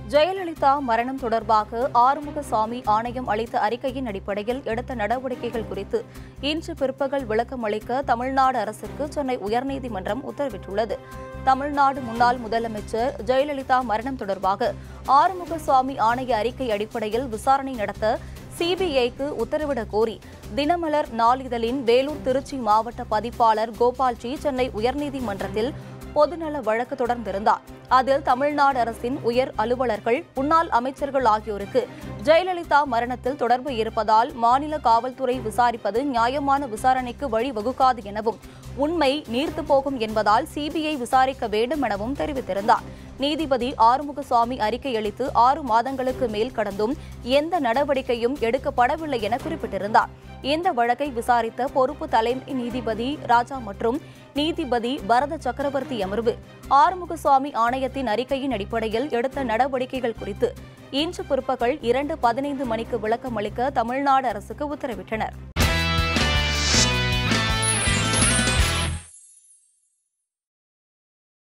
ஜெயலலிதா மரணம் தொடர்பாக ஆறுமுகசாமி ஆணையம் அளித்த அறிக்கையின் அடிப்படையில் எடுத்த நடவடிக்கைகள் குறித்து இன்று பிற்பகல் விளக்கம் அளிக்க தமிழ்நாடு அரசுக்கு சென்னை உயர்நீதிமன்றம் உத்தரவிட்டுள்ளது தமிழ்நாடு முன்னாள் முதலமைச்சர் ஜெயலலிதா மரணம் தொடர்பாக ஆறுமுகசாமி ஆணைய அறிக்கை அடிப்படையில் விசாரணை நடத்த சிபிஐக்கு உத்தரவிடக் கோரி தினமலர் நாளிதழின் வேலூர் திருச்சி மாவட்ட பதிப்பாளர் கோபால்ஜி சென்னை உயர்நீதிமன்றத்தில் பொதுநல வழக்கு தொடர்ந்திருந்தார் அதில் தமிழ்நாடு அரசின் உயர் அலுவலர்கள் முன்னாள் அமைச்சர்கள் ஆகியோருக்கு ஜெயலலிதா மரணத்தில் தொடர்பு இருப்பதால் மாநில காவல்துறை விசாரிப்பது நியாயமான விசாரணைக்கு வழிவகுக்காது எனவும் உண்மை நீர்த்து போகும் என்பதால் சிபிஐ விசாரிக்க வேண்டும் எனவும் தெரிவித்திருந்தார் நீதிபதி ஆறுமுகசாமி அறிக்கை அளித்து ஆறு மாதங்களுக்கு மேல் கடந்தும் எந்த நடவடிக்கையும் எடுக்கப்படவில்லை என குறிப்பிட்டிருந்தார் இந்த வழக்கை விசாரித்த பொறுப்பு தலைமை நீதிபதி ராஜா மற்றும் நீதிபதி பரத சக்கரவர்த்தி அமர்வு ஆறுமுகசாமி ஆணையத்தின் அறிக்கையின் அடிப்படையில் எடுத்த நடவடிக்கைகள் குறித்து இன்று பிற்பகல் இரண்டு பதினைந்து மணிக்கு விளக்கம் அளிக்க தமிழ்நாடு அரசுக்கு உத்தரவிட்டனர்